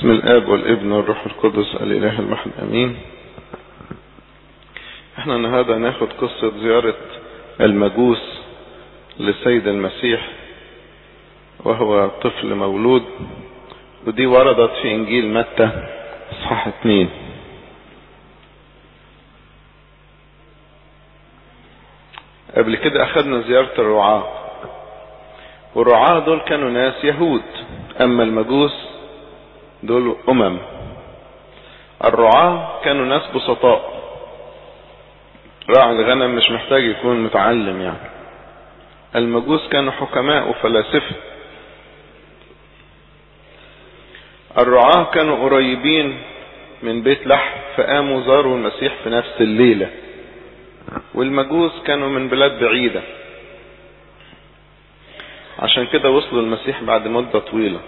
باسم الآب والابن والروح القدس الإله الواحد أمين احنا النهاردة هناخد قصة زيارة المجوس للسيد المسيح وهو طفل مولود ودي وردت في انجيل متى اصحاح اتنين قبل كده اخدنا زيارة الرعاة والرعاة دول كانوا ناس يهود اما المجوس دول امم الرعاة كانوا ناس بسطاء راعي الغنم مش محتاج يكون متعلم يعني المجوس كانوا حكماء وفلاسفة الرعاة كانوا قريبين من بيت لحم فقاموا زاروا المسيح في نفس الليلة والمجوس كانوا من بلاد بعيدة عشان كده وصلوا المسيح بعد مدة طويلة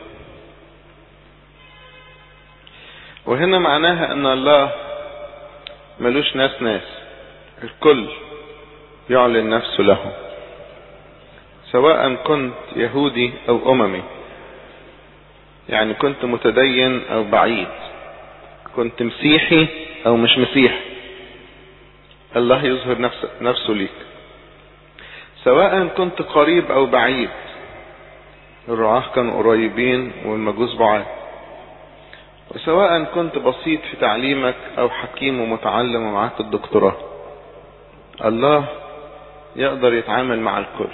وهنا معناها ان الله ملوش ناس ناس الكل يعلن نفسه له سواء كنت يهودي او اممي يعني كنت متدين او بعيد كنت مسيحي او مش مسيحي الله يظهر نفسه, نفسه ليك سواء كنت قريب او بعيد الرعاة كانوا قريبين والمجوس بعاد وسواء كنت بسيط في تعليمك او حكيم ومتعلم ومعاك الدكتوراه الله يقدر يتعامل مع الكل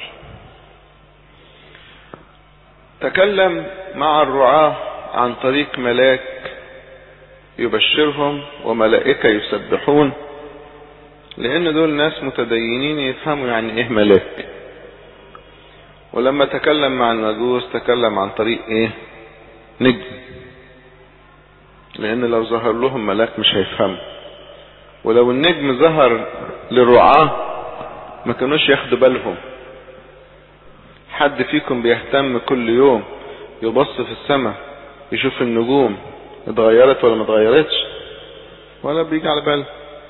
تكلم مع الرعاة عن طريق ملاك يبشرهم وملائكة يسبحون لان دول ناس متدينين يفهموا يعني ايه ملاك ولما تكلم مع المجوس تكلم عن طريق ايه نجم لان لو ظهر لهم ملاك مش هيفهموا ولو النجم ظهر للرعاة ما كانوش ياخدوا بالهم حد فيكم بيهتم كل يوم يبص في السماء يشوف النجوم اتغيرت ولا ما اتغيرتش ولا بيجي على باله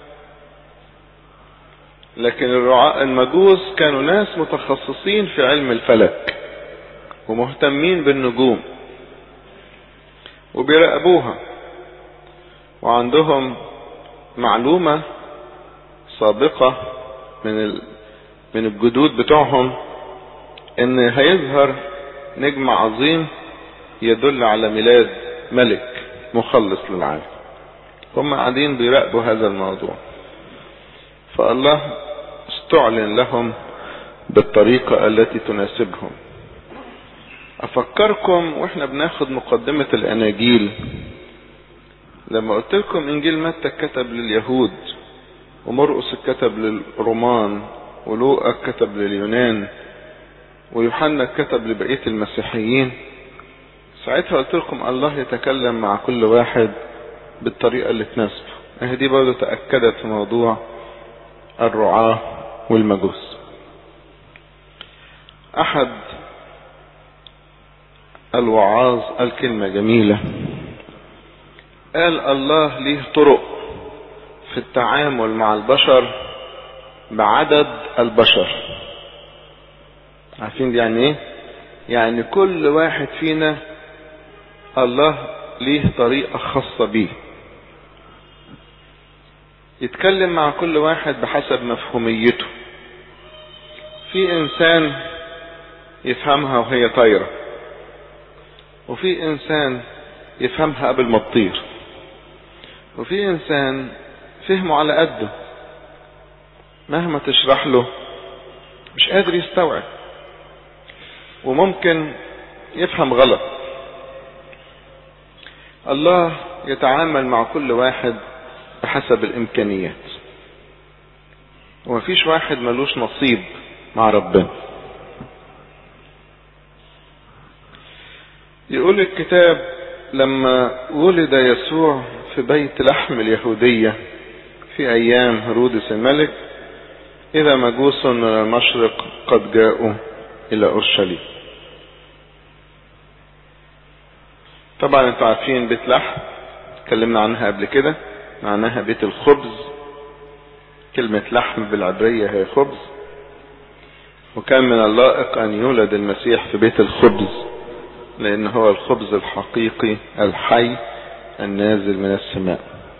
لكن الرعاة المجوس كانوا ناس متخصصين في علم الفلك ومهتمين بالنجوم وبيراقبوها وعندهم معلومة سابقة من ال... من الجدود بتوعهم ان هيظهر نجم عظيم يدل على ميلاد ملك مخلص للعالم هم قاعدين بيراقبوا هذا الموضوع فالله استعلن لهم بالطريقة التي تناسبهم افكركم واحنا بناخد مقدمة الاناجيل لما قلت لكم انجيل متى كتب لليهود ومرقس كتب للرومان ولوقا كتب لليونان ويوحنا كتب لبقية المسيحيين ساعتها قلت لكم الله يتكلم مع كل واحد بالطريقة اللي تناسبه اهي دي برضه تأكدت في موضوع الرعاة والمجوس احد الوعاظ قال كلمة جميلة قال الله ليه طرق في التعامل مع البشر بعدد البشر عارفين دي يعني ايه يعني كل واحد فينا الله ليه طريقة خاصة بيه يتكلم مع كل واحد بحسب مفهوميته في انسان يفهمها وهي طايرة وفي انسان يفهمها قبل ما تطير وفي انسان فهمه على قده مهما تشرح له مش قادر يستوعب وممكن يفهم غلط الله يتعامل مع كل واحد بحسب الامكانيات ومفيش واحد ملوش نصيب مع ربنا يقول الكتاب لما ولد يسوع في بيت لحم اليهودية في ايام هرودس الملك اذا مجوس من المشرق قد جاءوا الى اورشليم طبعا انتوا عارفين بيت لحم اتكلمنا عنها قبل كده معناها بيت الخبز كلمة لحم بالعبرية هي خبز وكان من اللائق ان يولد المسيح في بيت الخبز لان هو الخبز الحقيقي الحي النازل من السماء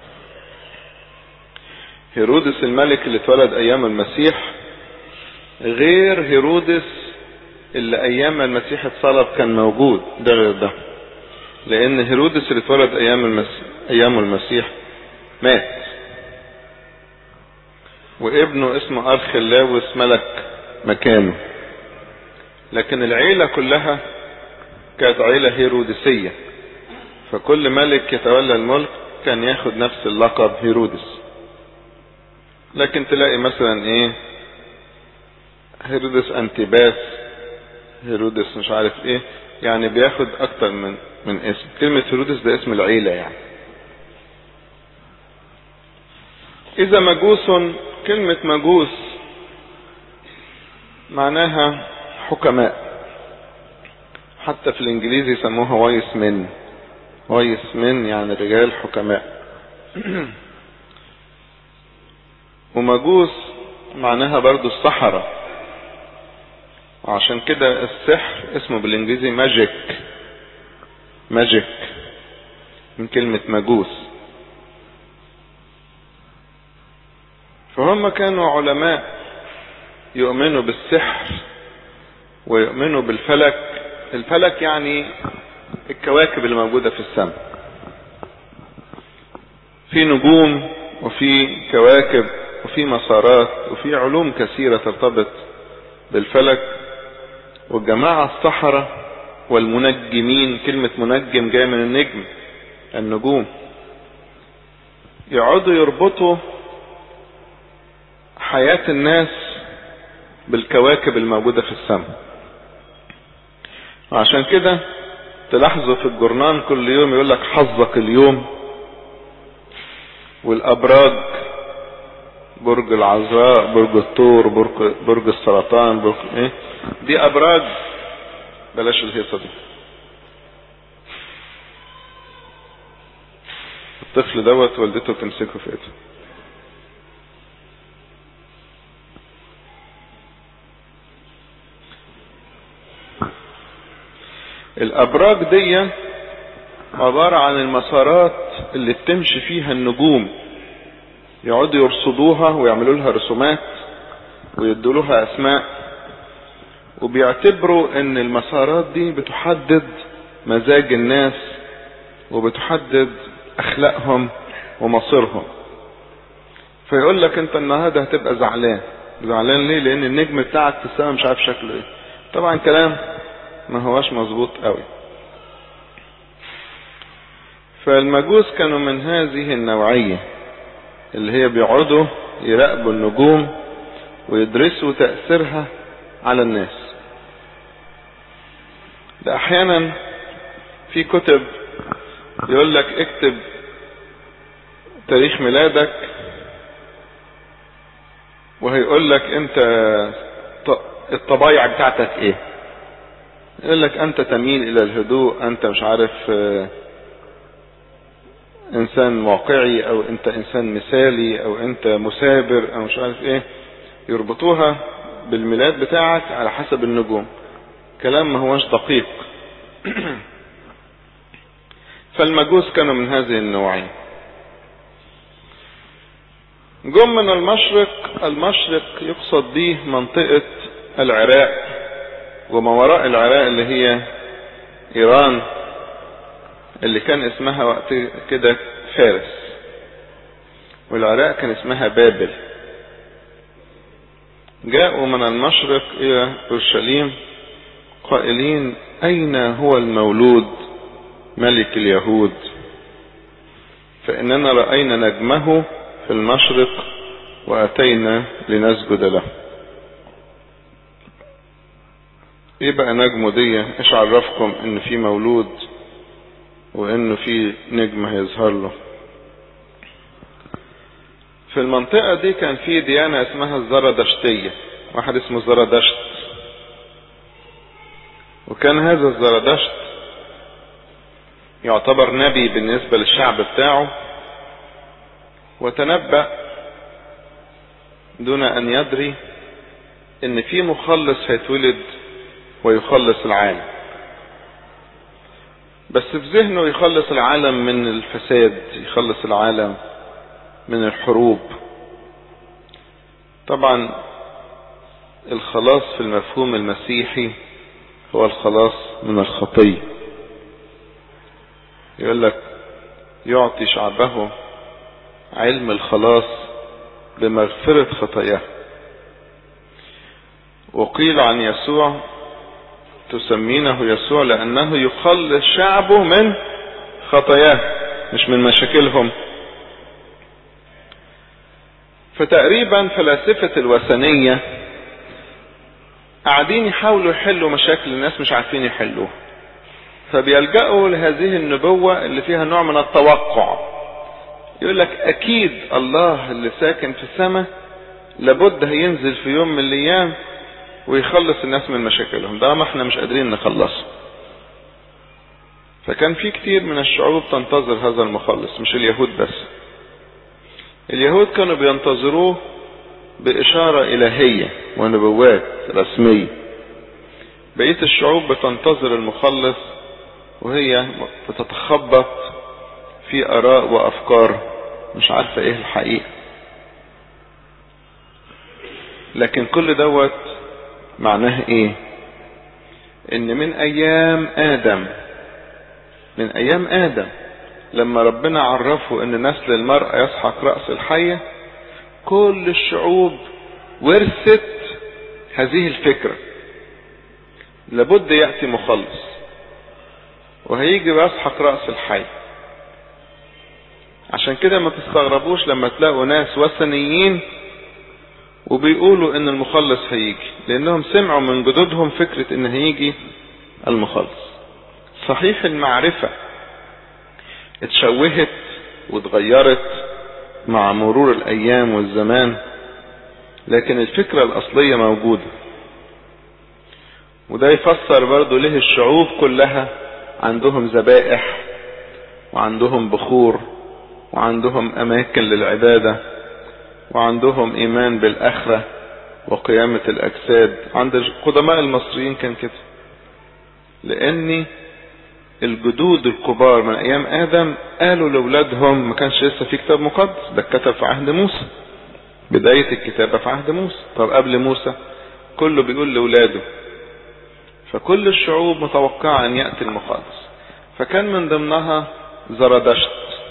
هيرودس الملك اللي اتولد ايام المسيح غير هيرودس اللي ايام المسيح اتصلب كان موجود ده غير ده لان هيرودس اللي اتولد ايام المسيح ايام المسيح مات وابنه اسمه ارخلاوس ملك مكانه لكن العيلة كلها كانت عيلة هيرودسية فكل ملك يتولى الملك كان ياخد نفس اللقب هيرودس لكن تلاقي مثلا ايه هيرودس انتباس هيرودس مش عارف ايه يعني بياخد اكتر من من اسم كلمة هيرودس ده اسم العيلة يعني اذا مجوس كلمة مجوس معناها حكماء حتى في الانجليزي يسموها وايس من وايس من يعني رجال حكماء ومجوس معناها برضو الصحراء وعشان كده السحر اسمه بالانجليزي ماجيك ماجيك من كلمة مجوس فهم كانوا علماء يؤمنوا بالسحر ويؤمنوا بالفلك الفلك يعني الكواكب اللي موجودة في السماء في نجوم وفي كواكب وفي مسارات وفي علوم كثيرة ترتبط بالفلك والجماعة السحرة والمنجمين كلمة منجم جاية من النجم النجوم يقعدوا يربطوا حياة الناس بالكواكب الموجودة في السماء وعشان كده تلاحظوا في الجورنان كل يوم يقول لك حظك اليوم والابراج برج العذراء برج الثور برج, برج السرطان برج ايه دي ابراج بلاش الهيصه دي الطفل دوت والدته بتمسكه في ايده الابراج دي عبارة عن المسارات اللي بتمشي فيها النجوم يقعدوا يرصدوها ويعملوا لها رسومات ويدوا لها اسماء وبيعتبروا ان المسارات دي بتحدد مزاج الناس وبتحدد اخلاقهم ومصيرهم فيقول لك انت النهارده هتبقى زعلان زعلان ليه لان النجم بتاعك في السماء مش عارف شكله ايه طبعا كلام ما هواش مظبوط قوي فالمجوس كانوا من هذه النوعية اللي هي بيقعدوا يراقبوا النجوم ويدرسوا تأثيرها على الناس ده احيانا في كتب يقول لك اكتب تاريخ ميلادك وهيقول لك انت الطبايع بتاعتك ايه يقول لك انت تميل الى الهدوء انت مش عارف انسان واقعي او انت انسان مثالي او انت مثابر او مش عارف ايه يربطوها بالميلاد بتاعك على حسب النجوم كلام ما هوش دقيق فالمجوس كانوا من هذه النوعية جم من المشرق المشرق يقصد به منطقة العراق وما وراء العراق اللي هي ايران اللي كان اسمها وقت كده فارس والعراق كان اسمها بابل جاءوا من المشرق الى اورشليم قائلين اين هو المولود ملك اليهود فاننا راينا نجمه في المشرق واتينا لنسجد له ايه بقى نجمه دي ايش عرفكم ان في مولود وانه في نجم هيظهر له في المنطقة دي كان في ديانة اسمها الزردشتية واحد اسمه زردشت وكان هذا الزردشت يعتبر نبي بالنسبة للشعب بتاعه وتنبأ دون ان يدري ان في مخلص هيتولد ويخلص العالم بس في ذهنه يخلص العالم من الفساد يخلص العالم من الحروب طبعا الخلاص في المفهوم المسيحي هو الخلاص من الخطية يقول لك يعطي شعبه علم الخلاص بمغفرة خطاياه وقيل عن يسوع تسمينه يسوع لأنه يخلص شعبه من خطاياه مش من مشاكلهم فتقريبا فلاسفة الوثنية قاعدين يحاولوا يحلوا مشاكل الناس مش عارفين يحلوها فبيلجأوا لهذه النبوة اللي فيها نوع من التوقع يقول لك أكيد الله اللي ساكن في السماء لابد هينزل في يوم من الأيام ويخلص الناس من مشاكلهم ده ما احنا مش قادرين نخلصه فكان في كتير من الشعوب تنتظر هذا المخلص مش اليهود بس اليهود كانوا بينتظروه بإشارة إلهية ونبوات رسمية بقية الشعوب بتنتظر المخلص وهي بتتخبط في آراء وأفكار مش عارفة إيه الحقيقة لكن كل دوت معناه إيه إن من أيام آدم من أيام آدم لما ربنا عرفه إن نسل المرأة يسحق رأس الحية كل الشعوب ورثت هذه الفكرة لابد يأتي مخلص وهيجي ويسحق رأس الحي عشان كده ما تستغربوش لما تلاقوا ناس وثنيين وبيقولوا ان المخلص هيجي لانهم سمعوا من جدودهم فكرة ان هيجي المخلص صحيح المعرفة اتشوهت واتغيرت مع مرور الايام والزمان لكن الفكرة الاصلية موجودة وده يفسر برضو ليه الشعوب كلها عندهم ذبائح وعندهم بخور وعندهم اماكن للعبادة وعندهم ايمان بالاخرة وقيامة الاجساد عند قدماء المصريين كان كده لان الجدود الكبار من ايام ادم قالوا لاولادهم ما كانش لسه في كتاب مقدس ده اتكتب في عهد موسى بداية الكتابة في عهد موسى طب قبل موسى كله بيقول لاولاده فكل الشعوب متوقعة ان يأتي المخلص فكان من ضمنها زردشت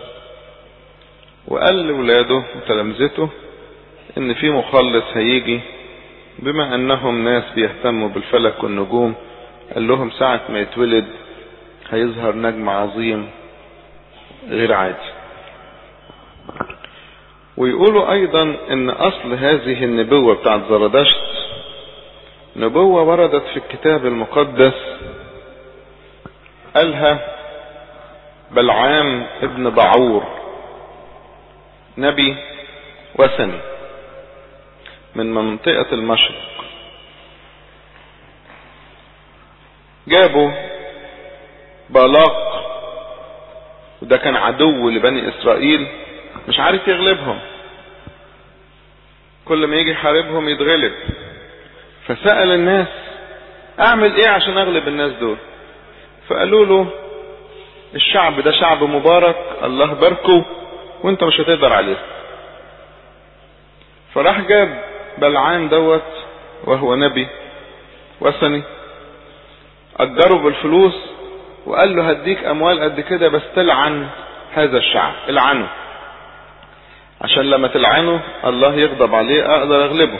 وقال لولاده وتلامذته ان في مخلص هيجي بما انهم ناس بيهتموا بالفلك والنجوم قال لهم ساعة ما يتولد هيظهر نجم عظيم غير عادي ويقولوا ايضا ان اصل هذه النبوة بتاعت زردشت نبوة وردت في الكتاب المقدس قالها بلعام ابن بعور نبي وثني من منطقة المشرق جابوا بالاق وده كان عدو لبني اسرائيل مش عارف يغلبهم كل ما يجي يحاربهم يتغلب فسأل الناس اعمل ايه عشان اغلب الناس دول فقالوا له الشعب ده شعب مبارك الله باركه وانت مش هتقدر عليه فراح جاب بلعام دوت وهو نبي وثني اجره بالفلوس وقال له هديك اموال قد كده بس تلعن هذا الشعب العنه عشان لما تلعنه الله يغضب عليه اقدر اغلبه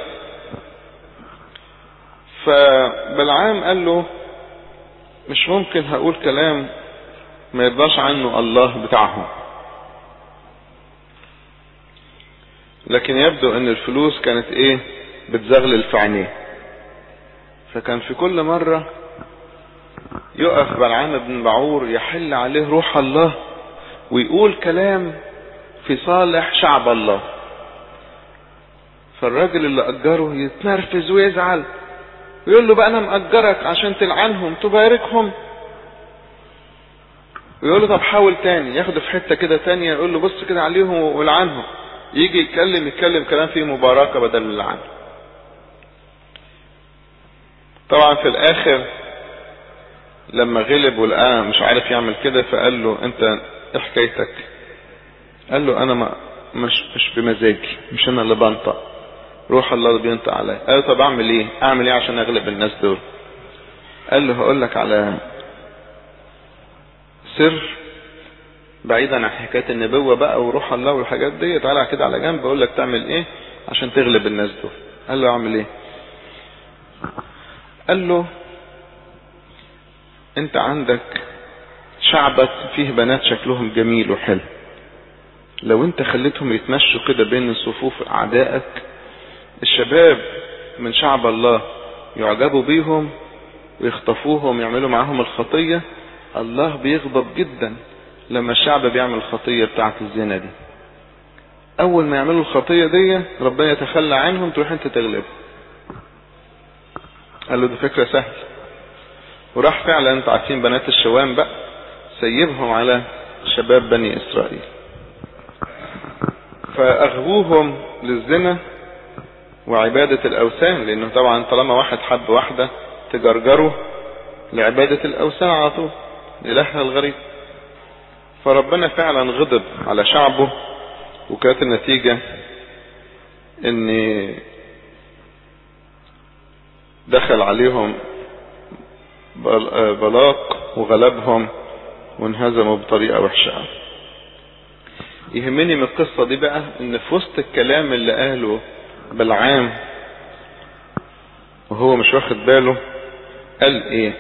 فبلعام قال له مش ممكن هقول كلام ما يرضاش عنه الله بتاعهم لكن يبدو ان الفلوس كانت ايه بتزغلل في عينيه فكان في كل مرة يقف بلعام بن بعور يحل عليه روح الله ويقول كلام في صالح شعب الله فالراجل اللي اجره يتنرفز ويزعل ويقول له بقى انا مأجرك عشان تلعنهم تباركهم ويقول له طب حاول تاني ياخده في حتة كده تانية يقول له بص كده عليهم والعنهم يجي يتكلم يتكلم كلام فيه مباركة بدل اللعن طبعا في الاخر لما غلب ولقاه مش عارف يعمل كده فقال له انت ايه حكايتك قال له انا ما مش مش بمزاجي مش انا اللي بنطق روح الله اللي بينطق عليا قال له طب اعمل ايه اعمل ايه عشان اغلب الناس دول قال له هقول لك على سر بعيدا عن حكايه النبوه بقى وروح الله والحاجات دي تعالى كده على جنب اقول لك تعمل ايه عشان تغلب الناس دول قال له اعمل ايه قال له انت عندك شعبك فيه بنات شكلهم جميل وحلو لو انت خليتهم يتمشوا كده بين صفوف اعدائك الشباب من شعب الله يعجبوا بيهم ويخطفوهم يعملوا معاهم الخطية الله بيغضب جدا لما الشعب بيعمل الخطية بتاعت الزنا دي اول ما يعملوا الخطية دي ربنا يتخلى عنهم تروح انت تغلبهم قال له دي فكرة سهلة وراح فعلا انت عارفين بنات الشوام بقى سيبهم على شباب بني اسرائيل فاغووهم للزنا وعبادة الاوثان لانه طبعا طالما واحد حب واحدة تجرجره لعبادة الاوثان على طول الهها الغريب فربنا فعلا غضب على شعبه وكانت النتيجة ان دخل عليهم بلاق وغلبهم وانهزموا بطريقة وحشة يهمني من القصة دي بقى ان في وسط الكلام اللي قاله بلعام وهو مش واخد باله قال ايه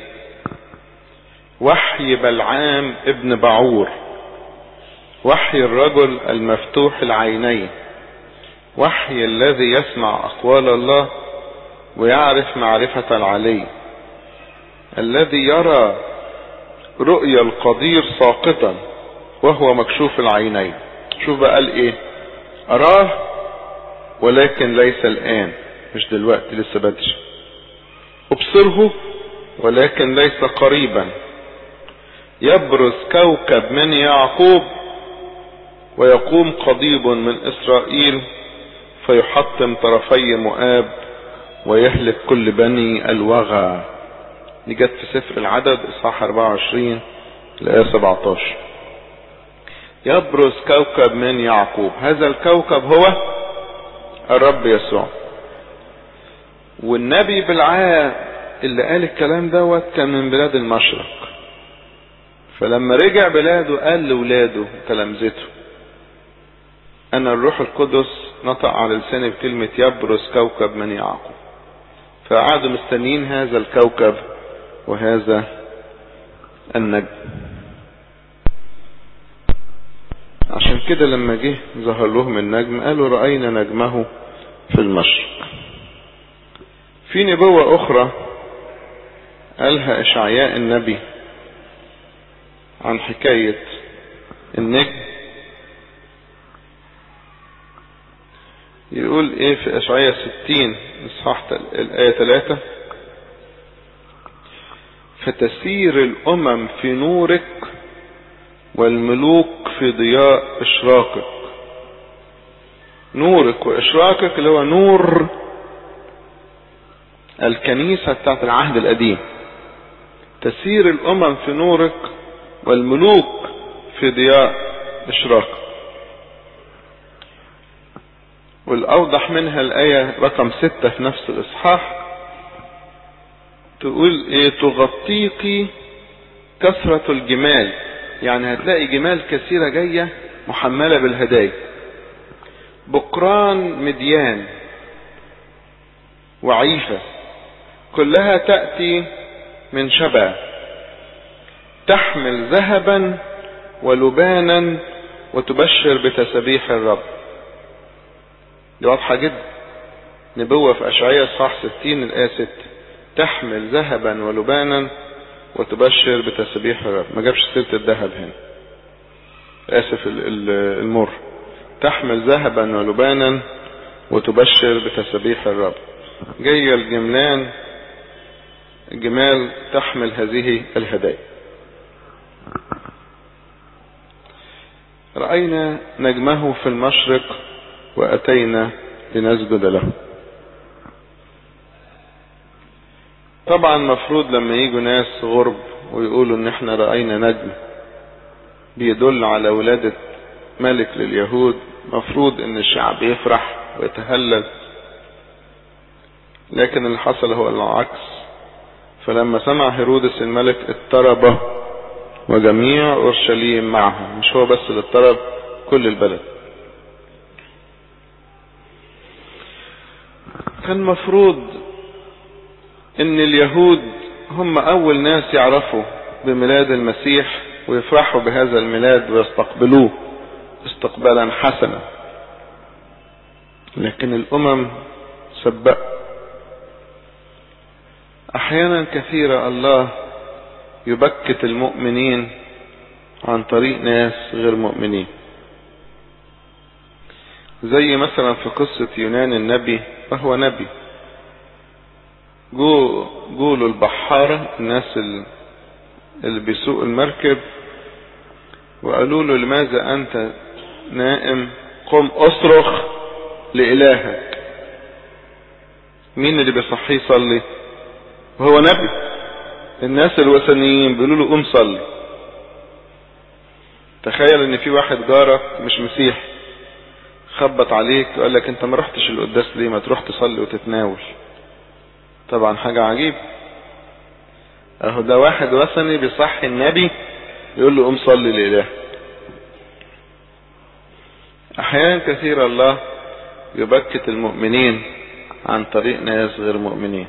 وحي بلعام ابن بعور وحي الرجل المفتوح العينين وحي الذي يسمع اقوال الله ويعرف معرفة العلي الذي يرى رؤيا القدير ساقطا وهو مكشوف العينين شوف بقى قال ايه اراه ولكن ليس الان مش دلوقتي لسه بدري ابصره ولكن ليس قريبا يبرز كوكب من يعقوب ويقوم قضيب من اسرائيل فيحطم طرفي مؤاب ويهلك كل بني الوغى دي جت في سفر العدد اصحاح 24 الايه 17 يبرز كوكب من يعقوب هذا الكوكب هو الرب يسوع والنبي بالعاء اللي قال الكلام دوت كان من بلاد المشرق فلما رجع بلاده قال لولاده تلامذته انا الروح القدس نطق على لساني بكلمة يبرز كوكب من يعقوب فقعدوا مستنيين هذا الكوكب وهذا النجم عشان كده لما جه ظهر لهم النجم قالوا رأينا نجمه في المشرق في نبوة أخرى قالها إشعياء النبي عن حكاية النجم يقول ايه في اشعياء ستين اصحاح الايه ثلاثة فتسير الامم في نورك والملوك في ضياء اشراقك نورك واشراقك اللي هو نور الكنيسة بتاعت العهد القديم تسير الامم في نورك والملوك في ضياء اشراقك والأوضح منها الآية رقم ستة في نفس الإصحاح تقول إيه تغطيك كثرة الجمال يعني هتلاقي جمال كثيرة جاية محملة بالهدايا بقران مديان وعيفة كلها تأتي من شبع تحمل ذهبا ولبانا وتبشر بتسبيح الرب دي واضحة جدا نبوة في أشعية صح 60 الآية 6 تحمل ذهبا ولبانا وتبشر بتسبيح الرب ما جابش سيرة الذهب هنا آسف المر تحمل ذهبا ولبانا وتبشر بتسبيح الرب جاية الجملان الجمال تحمل هذه الهدايا رأينا نجمه في المشرق وأتينا لنسجد له طبعا مفروض لما يجوا ناس غرب ويقولوا ان احنا رأينا نجم بيدل على ولادة ملك لليهود مفروض ان الشعب يفرح ويتهلل لكن اللي حصل هو العكس فلما سمع هيرودس الملك اضطرب وجميع اورشليم معه مش هو بس اللي اضطرب كل البلد كان مفروض ان اليهود هم اول ناس يعرفوا بميلاد المسيح ويفرحوا بهذا الميلاد ويستقبلوه استقبالا حسنا لكن الامم سبق احيانا كثيرة الله يبكت المؤمنين عن طريق ناس غير مؤمنين زي مثلا في قصة يونان النبي وهو نبي جو جولوا البحارة الناس اللي بيسوق المركب وقالوا له لماذا أنت نائم قم أصرخ لإلهك مين اللي بيصحيه يصلي وهو نبي الناس الوثنيين بيقولوا له قوم صلي تخيل ان في واحد جارك مش مسيحي خبط عليك وقال لك انت ما رحتش القداس ليه ما تروح تصلي وتتناول طبعا حاجة عجيبة اهو ده واحد وثني بيصحي النبي يقول له قوم صلي لإله احيانا كثيرة الله يبكت المؤمنين عن طريق ناس غير مؤمنين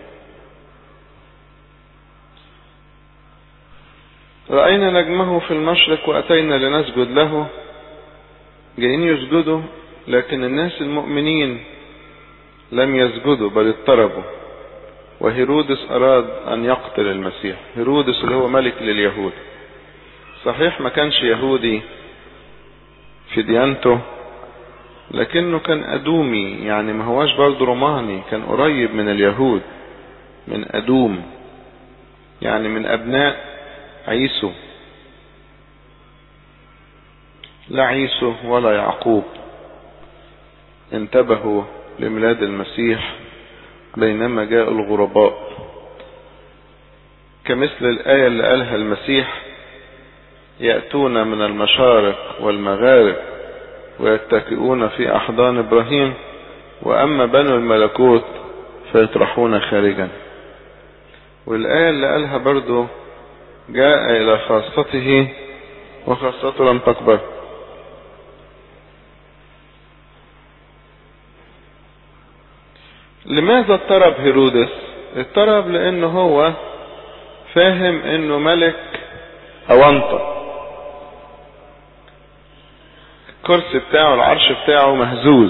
رأينا نجمه في المشرق وأتينا لنسجد له جايين يسجدوا لكن الناس المؤمنين لم يسجدوا بل اضطربوا وهيرودس أراد أن يقتل المسيح هيرودس اللي هو ملك لليهود صحيح ما كانش يهودي في ديانته لكنه كان أدومي يعني ما هواش برضه روماني كان قريب من اليهود من أدوم يعني من أبناء عيسو لا عيسو ولا يعقوب انتبهوا لميلاد المسيح بينما جاء الغرباء كمثل الآية اللي قالها المسيح يأتون من المشارق والمغارب ويتكئون في أحضان إبراهيم وأما بنو الملكوت فيطرحون خارجا والآية اللي قالها برضو جاء إلى خاصته وخاصته لم تقبل لماذا اضطرب هيرودس اضطرب لانه هو فاهم انه ملك اوانطة الكرسي بتاعه العرش بتاعه مهزوز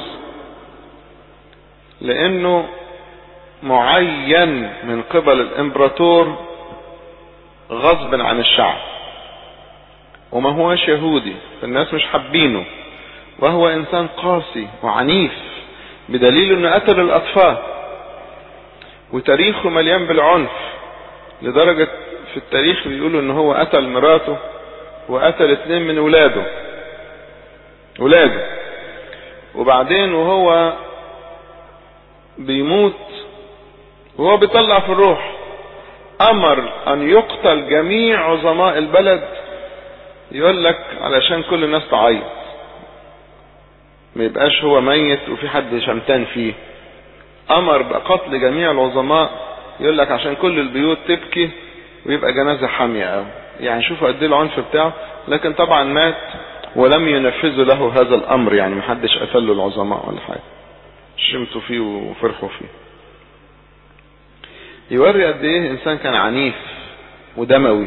لانه معين من قبل الامبراطور غصبا عن الشعب وما هوش يهودي فالناس مش حابينه وهو انسان قاسي وعنيف بدليل انه قتل الاطفال وتاريخه مليان بالعنف لدرجة في التاريخ بيقولوا ان هو قتل مراته وقتل اتنين من ولاده ولاده وبعدين وهو بيموت وهو بيطلع في الروح امر ان يقتل جميع عظماء البلد يقول لك علشان كل الناس تعيط ما يبقاش هو ميت وفي حد شمتان فيه امر بقتل جميع العظماء يقول لك عشان كل البيوت تبكي ويبقى جنازة حامية قوي يعني شوفوا قد ايه العنف بتاعه لكن طبعا مات ولم ينفذوا له هذا الامر يعني محدش قتل له العظماء ولا حاجة شمتوا فيه وفرحوا فيه يوري قد ايه انسان كان عنيف ودموي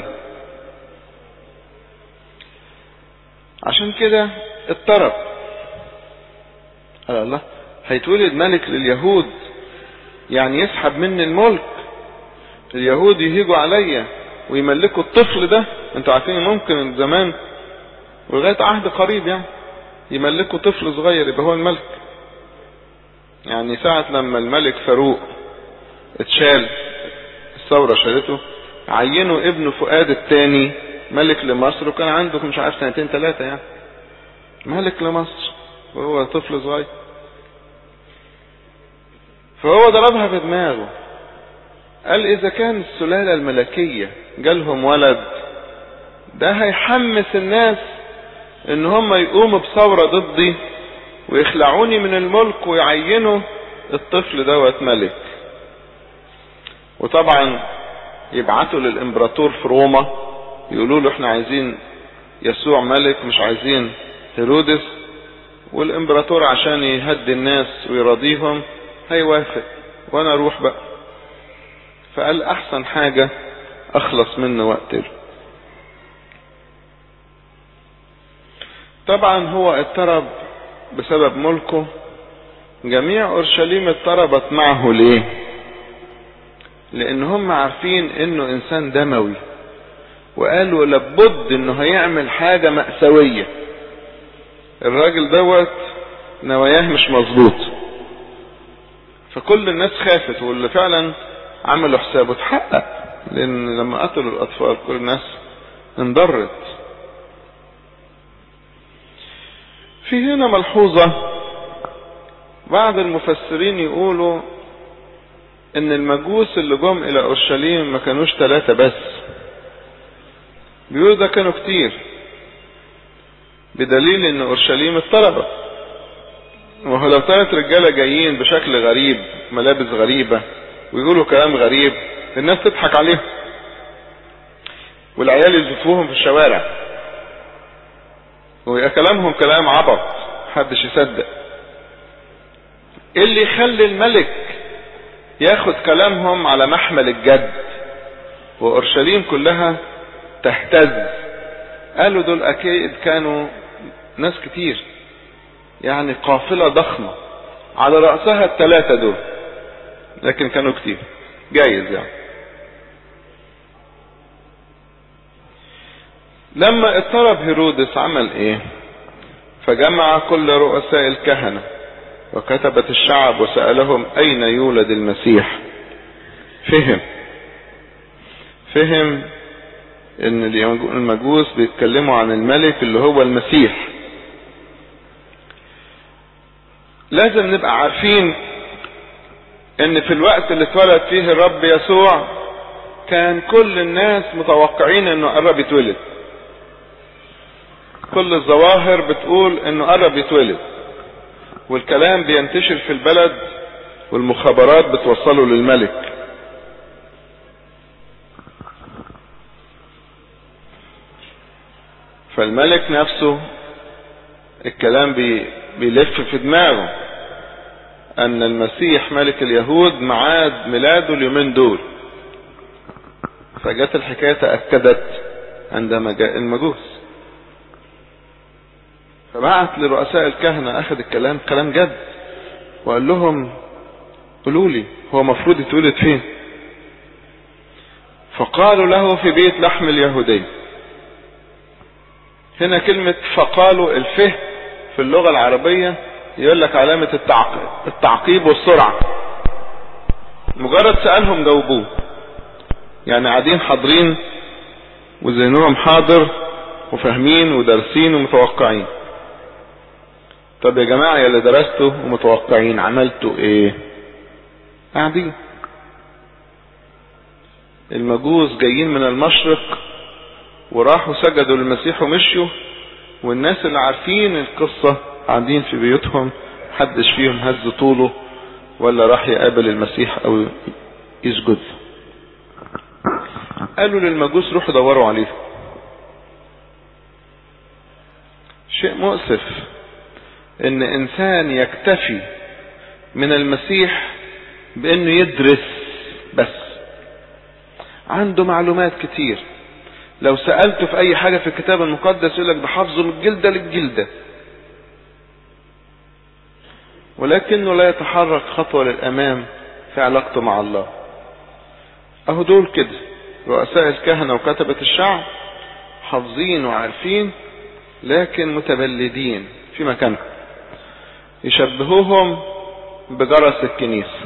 عشان كده اضطرب قال الله هيتولد ملك لليهود يعني يسحب مني الملك اليهود يهيجوا عليا ويملكوا الطفل ده انتوا عارفين ممكن زمان ولغايه عهد قريب يعني يملكوا طفل صغير يبقى هو الملك يعني ساعة لما الملك فاروق اتشال الثورة شالته عينوا ابنه فؤاد الثاني ملك لمصر وكان عنده مش عارف سنتين ثلاثة يعني ملك لمصر وهو طفل صغير فهو ضربها في دماغه قال اذا كان السلالة الملكية جالهم ولد ده هيحمس الناس ان هم يقوموا بثورة ضدي ويخلعوني من الملك ويعينوا الطفل دوت ملك وطبعا يبعتوا للامبراطور في روما يقولوا له احنا عايزين يسوع ملك مش عايزين هيرودس والامبراطور عشان يهدي الناس ويراضيهم هيوافق وانا اروح بقى فقال احسن حاجة اخلص منه واقتله طبعا هو اضطرب بسبب ملكه جميع اورشليم اضطربت معه ليه لان هم عارفين انه انسان دموي وقالوا لابد انه هيعمل حاجة مأساوية الراجل دوت نواياه مش مظبوط فكل الناس خافت واللي فعلا عملوا حسابه اتحقق لان لما قتلوا الاطفال كل الناس انضرت في هنا ملحوظة بعض المفسرين يقولوا ان المجوس اللي جم الى اورشليم ما كانوش ثلاثة بس بيقولوا ده كانوا كتير بدليل ان اورشليم اضطربت وهو لو ثلاث رجالة جايين بشكل غريب ملابس غريبة ويقولوا كلام غريب الناس تضحك عليهم والعيال يزفوهم في الشوارع ويبقى كلامهم كلام عبط محدش يصدق ايه اللي يخلي الملك ياخد كلامهم على محمل الجد واورشليم كلها تهتز قالوا دول اكيد كانوا ناس كتير يعني قافلة ضخمة على رأسها الثلاثة دول لكن كانوا كتير جايز يعني لما اضطرب هيرودس عمل ايه فجمع كل رؤساء الكهنة وكتبة الشعب وسألهم اين يولد المسيح فهم فهم ان المجوس بيتكلموا عن الملك اللي هو المسيح لازم نبقى عارفين ان في الوقت اللي اتولد فيه الرب يسوع كان كل الناس متوقعين انه قرب يتولد كل الظواهر بتقول انه قرب يتولد والكلام بينتشر في البلد والمخابرات بتوصله للملك فالملك نفسه الكلام بي بيلف في دماغه ان المسيح ملك اليهود معاد ميلاده اليومين دول فجت الحكاية تأكدت عندما جاء المجوس فبعت لرؤساء الكهنة اخذ الكلام كلام جد وقال لهم قولوا لي هو مفروض يتولد فين فقالوا له في بيت لحم اليهودي هنا كلمة فقالوا الفه في اللغة العربية يقول لك علامة التعقيب, التعقيب والسرعة مجرد سألهم جاوبوه يعني قاعدين حاضرين وذهنهم حاضر وفاهمين ودارسين ومتوقعين طب يا جماعة يا اللي درستوا ومتوقعين عملتوا ايه قاعدين المجوس جايين من المشرق وراحوا سجدوا للمسيح ومشوا والناس اللي عارفين القصة قاعدين في بيوتهم محدش فيهم هز طوله ولا راح يقابل المسيح او يسجد قالوا للمجوس روحوا دوروا عليه شيء مؤسف ان انسان يكتفي من المسيح بانه يدرس بس عنده معلومات كتير لو سألته في اي حاجة في الكتاب المقدس يقول لك ده حافظه من الجلدة للجلدة ولكنه لا يتحرك خطوة للامام في علاقته مع الله اهو دول كده رؤساء الكهنة وكتبة الشعب حافظين وعارفين لكن متبلدين في مكانهم يشبهوهم بجرس الكنيسة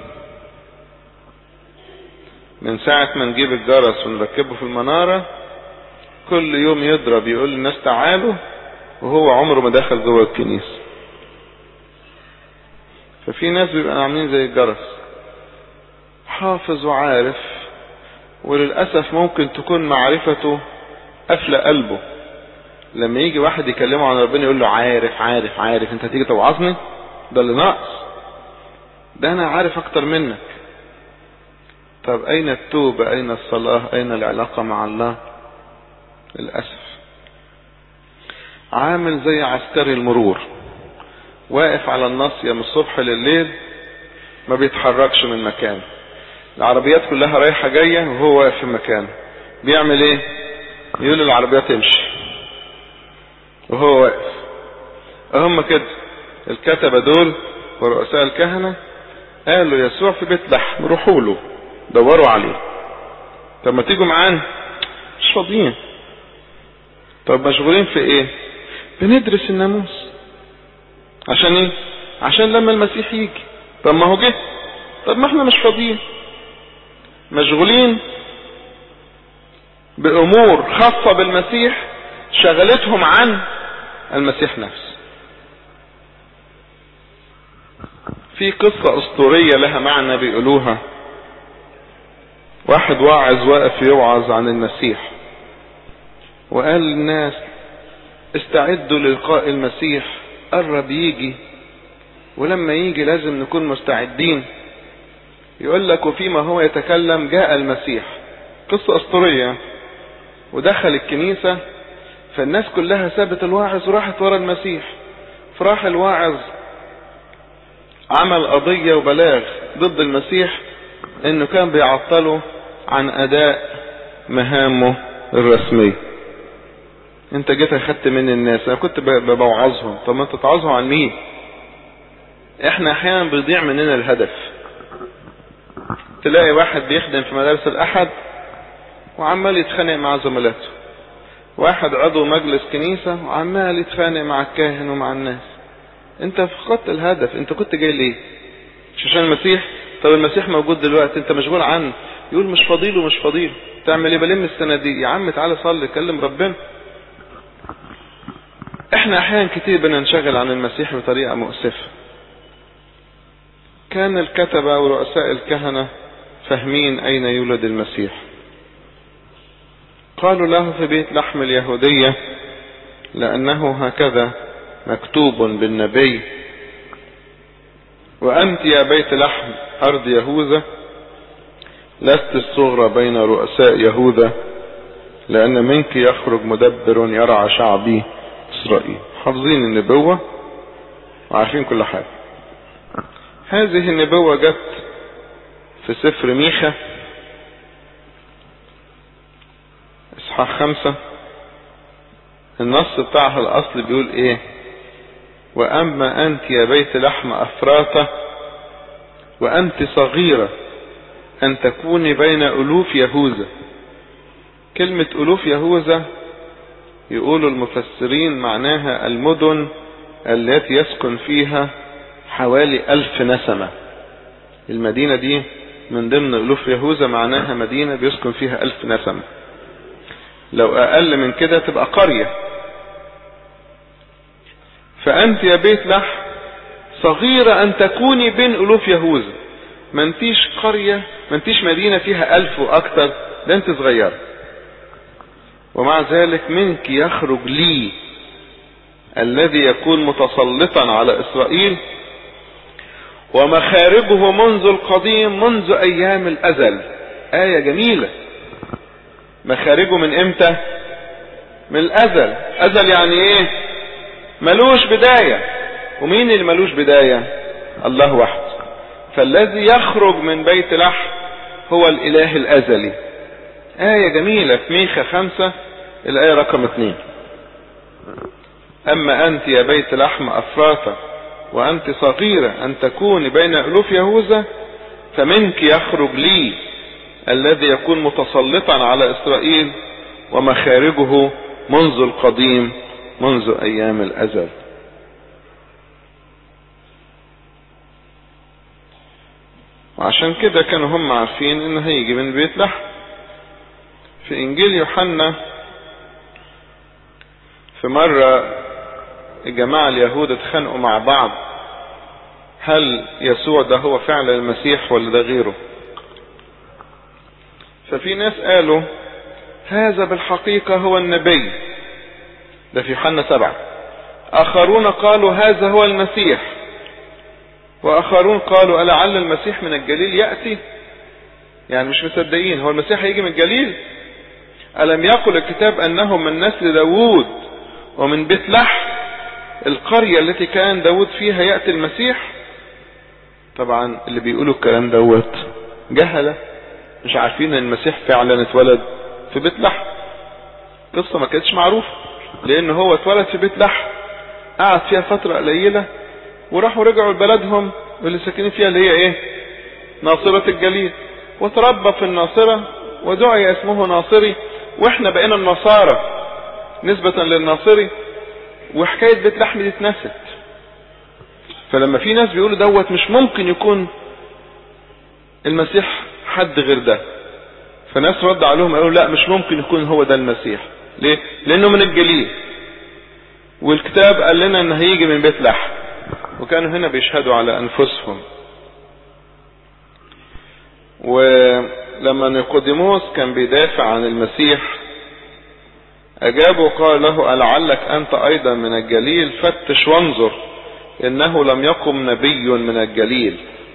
من ساعة ما نجيب الجرس ونركبه في المنارة كل يوم يضرب يقول للناس تعالوا وهو عمره ما دخل جوه الكنيسة ففي ناس بيبقى عاملين زي الجرس حافظ وعارف وللأسف ممكن تكون معرفته قافلة قلبه لما يجي واحد يكلمه عن ربنا يقول له عارف عارف عارف انت هتيجي توعظني ده اللي ناقص ده انا عارف اكتر منك طب اين التوبة اين الصلاة اين العلاقة مع الله للأسف عامل زي عسكري المرور واقف على الناصية من الصبح لليل ما بيتحركش من مكانه العربيات كلها رايحة جاية وهو واقف في مكانه بيعمل ايه يقول للعربيات امشي وهو واقف هم كده الكتبة دول ورؤساء الكهنة قالوا يسوع في بيت لحم روحوا له دوروا عليه طب ما تيجوا معانا مش فاضيين طب مشغولين في ايه بندرس الناموس عشان ايه عشان لما المسيح يجي طب ما هو جه طب ما احنا مش فاضيين مشغولين بامور خاصة بالمسيح شغلتهم عن المسيح نفسه في قصة اسطورية لها معنى بيقولوها واحد واعظ واقف يوعظ عن المسيح وقال للناس استعدوا للقاء المسيح قرب يجي ولما يجي لازم نكون مستعدين يقول لك وفيما هو يتكلم جاء المسيح قصة اسطورية ودخل الكنيسة فالناس كلها سابت الواعظ وراحت ورا المسيح فراح الواعظ عمل قضية وبلاغ ضد المسيح انه كان بيعطله عن اداء مهامه الرسمية انت جيت اخدت من الناس انا كنت بوعظهم طب ما انت تعوظهم عن مين احنا احيانا بيضيع مننا الهدف تلاقي واحد بيخدم في مدارس الاحد وعمال يتخانق مع زملاته واحد عضو مجلس كنيسة وعمال يتخانق مع الكاهن ومع الناس انت فقدت الهدف انت كنت جاي ليه مش عشان المسيح طب المسيح موجود دلوقتي انت مشغول عنه يقول مش فضيل ومش فضيل تعمل ايه بلم الصناديق يا عم تعالى صلي كلم ربنا احنا احيانا كتير بننشغل عن المسيح بطريقة مؤسفة كان الكتبة ورؤساء الكهنة فاهمين اين يولد المسيح قالوا له في بيت لحم اليهودية لأنه هكذا مكتوب بالنبي وأنت يا بيت لحم أرض يهوذا لست الصغرى بين رؤساء يهوذا لأن منك يخرج مدبر يرعى شعبي إسرائيل حافظين النبوة وعارفين كل حاجة هذه النبوة جت في سفر ميخا اصحاح خمسة النص بتاعها الاصل بيقول ايه واما انت يا بيت لحم افراطة وانت صغيرة ان تكوني بين الوف يهوذا كلمة الوف يهوذا يقول المفسرين معناها المدن التي يسكن فيها حوالي الف نسمة المدينة دي من ضمن الوف يهوذا معناها مدينة بيسكن فيها الف نسمة لو اقل من كده تبقى قرية فانت يا بيت لحم صغيرة ان تكوني بين الوف يهوذا ما انتيش قرية ما انتيش مدينة فيها الف واكتر ده انت صغيرة ومع ذلك منك يخرج لي الذي يكون متسلطا على اسرائيل ومخارجه منذ القديم منذ ايام الازل ايه جميله مخارجه من امتى من الازل ازل يعني ايه ملوش بداية ومين اللي ملوش بداية الله وحده فالذي يخرج من بيت لحم هو الاله الازلي آية جميلة في ميخا خمسة الآية رقم اتنين أما أنت يا بيت لحم أفراطة وأنت صغيرة أن تكوني بين ألوف يهوذا فمنك يخرج لي الذي يكون متسلطا على إسرائيل ومخارجه منذ القديم منذ أيام الأزل وعشان كده كانوا هم عارفين إنه هيجي من بيت لحم في إنجيل يوحنا في مرة الجماعة اليهود اتخانقوا مع بعض هل يسوع ده هو فعلا المسيح ولا ده غيره ففي ناس قالوا هذا بالحقيقة هو النبي ده في حنا سبعة آخرون قالوا هذا هو المسيح وآخرون قالوا ألعل المسيح من الجليل يأتي يعني مش مصدقين هو المسيح هيجي من الجليل ألم يقل الكتاب أنه من نسل داوود ومن بيت لحم القرية التي كان داوود فيها يأتي المسيح طبعا اللي بيقولوا الكلام دوت جهلة مش عارفين ان المسيح فعلا اتولد في بيت لحم قصة ما كانتش معروفة لان هو اتولد في بيت لحم قعد فيها فترة قليلة وراحوا رجعوا لبلدهم واللي ساكنين فيها اللي هي ايه ناصرة الجليل وتربى في الناصرة ودعي اسمه ناصري واحنا بقينا النصارى نسبة للناصري وحكاية بيت لحم دي اتنست فلما في ناس بيقولوا دوت مش ممكن يكون المسيح حد غير ده فناس رد عليهم قالوا لا مش ممكن يكون هو ده المسيح ليه لانه من الجليل والكتاب قال لنا ان هيجي من بيت لحم وكانوا هنا بيشهدوا على انفسهم ولما نيقوديموس كان بيدافع عن المسيح اجابه قال له ألعلك انت ايضا من الجليل فتش وانظر انه لم يقم نبي من الجليل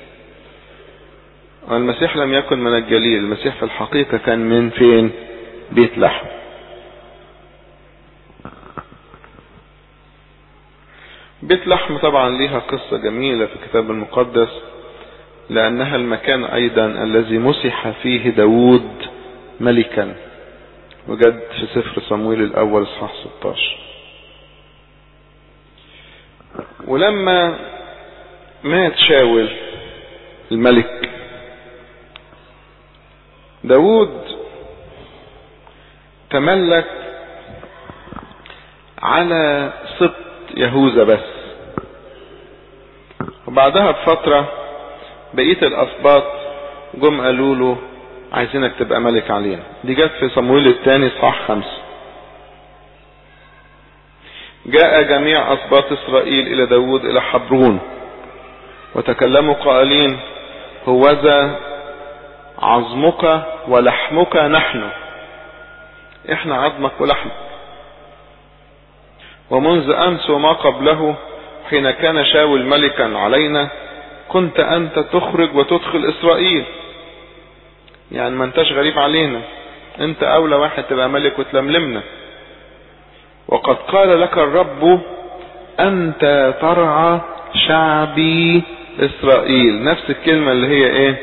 والمسيح لم يكن من الجليل المسيح في الحقيقة كان من فين بيت لحم بيت لحم طبعا ليها قصة جميلة في الكتاب المقدس لأنها المكان أيضا الذي مسح فيه داود ملكا وجد في سفر صمويل الأول اصحاح 16 ولما مات شاول الملك داود تملك على سبط يهوذا بس وبعدها بفترة بقية الأسباط جم قالوا له عايزينك تبقى ملك علينا دي جت في صمويل الثاني صح خمسة جاء جميع أسباط إسرائيل إلى داود إلى حبرون وتكلموا قائلين هوذا عظمك ولحمك نحن احنا عظمك ولحمك ومنذ أمس وما قبله حين كان شاول ملكا علينا كنت أنت تخرج وتدخل إسرائيل يعني ما انتش غريب علينا انت أولى واحد تبقى ملك وتلملمنا وقد قال لك الرب أنت ترعى شعبي إسرائيل نفس الكلمة اللي هي إيه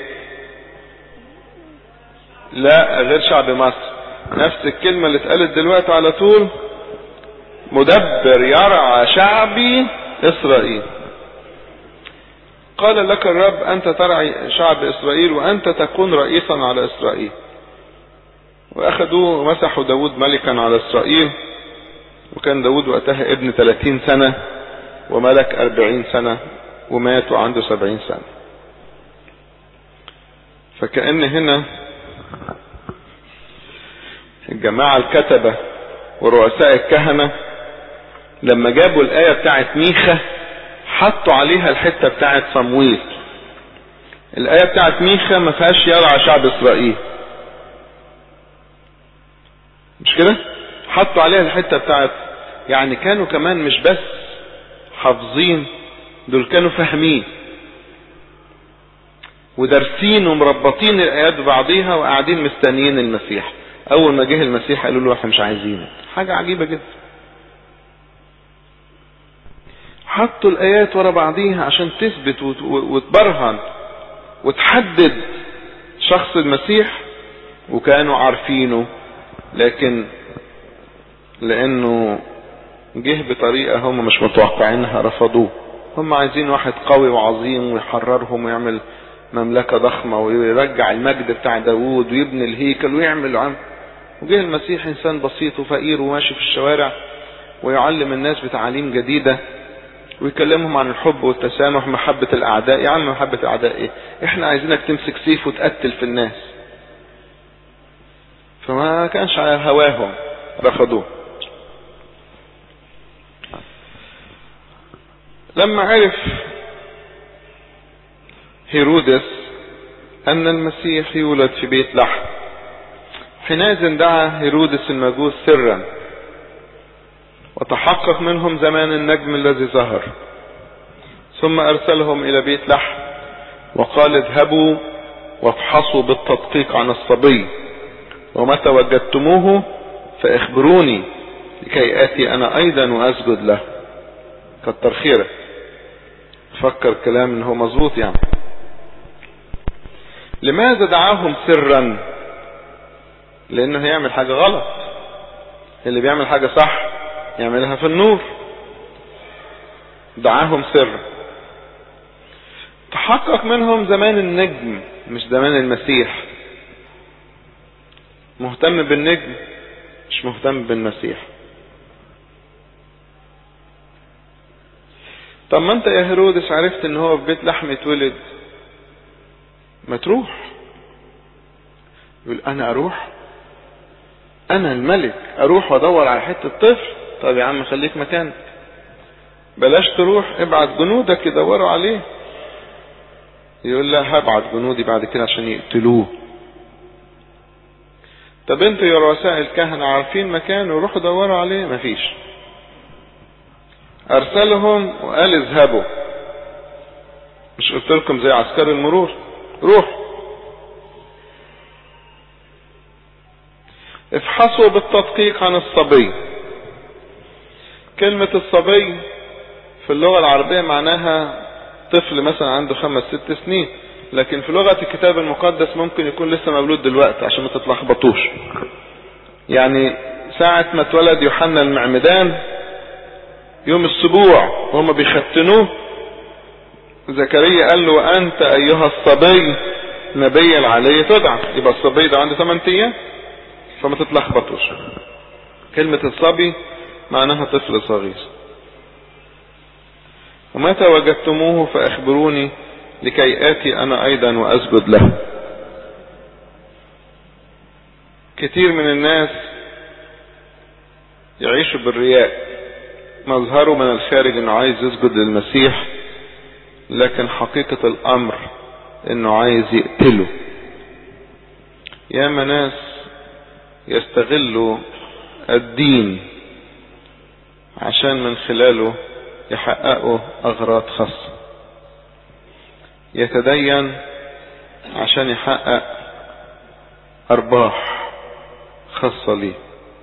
لا غير شعب مصر نفس الكلمة اللي اتقالت دلوقتي على طول مدبر يرعى شعبي إسرائيل قال لك الرب أنت ترعي شعب إسرائيل وأنت تكون رئيسا على إسرائيل وأخذوه ومسحوا داود ملكا على إسرائيل وكان داود وقتها ابن 30 سنة وملك 40 سنة ومات وعنده 70 سنة فكأن هنا الجماعة الكتبة ورؤساء الكهنة لما جابوا الآية بتاعت ميخا حطوا عليها الحتة بتاعت صمويل الآية بتاعت ميخا ما فيهاش يرعى شعب إسرائيل مش كده حطوا عليها الحتة بتاعت يعني كانوا كمان مش بس حافظين دول كانوا فاهمين ودارسين ومربطين الآيات ببعضيها وقاعدين مستنيين المسيح أول ما جه المسيح قالوا له احنا مش عايزينك حاجة عجيبة جدا حطوا الآيات ورا بعضيها عشان تثبت وتبرهن وتحدد شخص المسيح وكانوا عارفينه لكن لأنه جه بطريقة هم مش متوقعينها رفضوه هم عايزين واحد قوي وعظيم ويحررهم ويعمل مملكة ضخمة ويرجع المجد بتاع داوود ويبني الهيكل ويعمل عم وجه المسيح إنسان بسيط وفقير وماشي في الشوارع ويعلم الناس بتعاليم جديدة ويكلمهم عن الحب والتسامح ومحبة الأعداء يا عم محبة الأعداء إيه إحنا عايزينك تمسك سيف وتقتل في الناس فما كانش على هواهم رفضوه لما عرف هيرودس أن المسيح يولد في بيت لحم حينئذ دعا هيرودس المجوس سرا وتحقق منهم زمان النجم الذي ظهر ثم أرسلهم إلى بيت لحم وقال اذهبوا وافحصوا بالتدقيق عن الصبي ومتى وجدتموه فاخبروني لكي آتي أنا أيضا وأسجد له كتر خيرك فكر كلام ان هو مظبوط يعني لماذا دعاهم سرا لانه هيعمل حاجة غلط اللي بيعمل حاجة صح يعملها في النور دعاهم سرا تحقق منهم زمان النجم مش زمان المسيح مهتم بالنجم مش مهتم بالمسيح طب ما انت يا هيرودس عرفت ان هو في بيت لحم اتولد ما تروح يقول انا اروح انا الملك اروح وادور على حتة طفل طب يا عم خليك مكانك بلاش تروح ابعت جنودك يدوروا عليه يقول لا هبعت جنودي بعد كده عشان يقتلوه طب انتوا يا رؤساء الكهنة عارفين مكانه روحوا دوروا عليه مفيش ارسلهم وقال اذهبوا مش قلت لكم زي عسكر المرور روح افحصوا بالتدقيق عن الصبي كلمة الصبي في اللغة العربية معناها طفل مثلا عنده خمس ست سنين لكن في لغة الكتاب المقدس ممكن يكون لسه مولود دلوقتي عشان ما تتلخبطوش يعني ساعة ما اتولد يوحنا المعمدان يوم السبوع وهم بيختنوه زكريا قال له انت ايها الصبي نبي العلي تدعى يبقى الصبي ده عنده 8 ايام فما تتلخبطوش كلمة الصبي معناها طفل صغير ومتى وجدتموه فاخبروني لكي اتي انا ايضا واسجد له كتير من الناس يعيشوا بالرياء مظهره من الخارج انه عايز يسجد للمسيح لكن حقيقة الامر انه عايز يقتله ياما ناس يستغلوا الدين عشان من خلاله يحققوا اغراض خاصة يتدين عشان يحقق ارباح خاصة ليه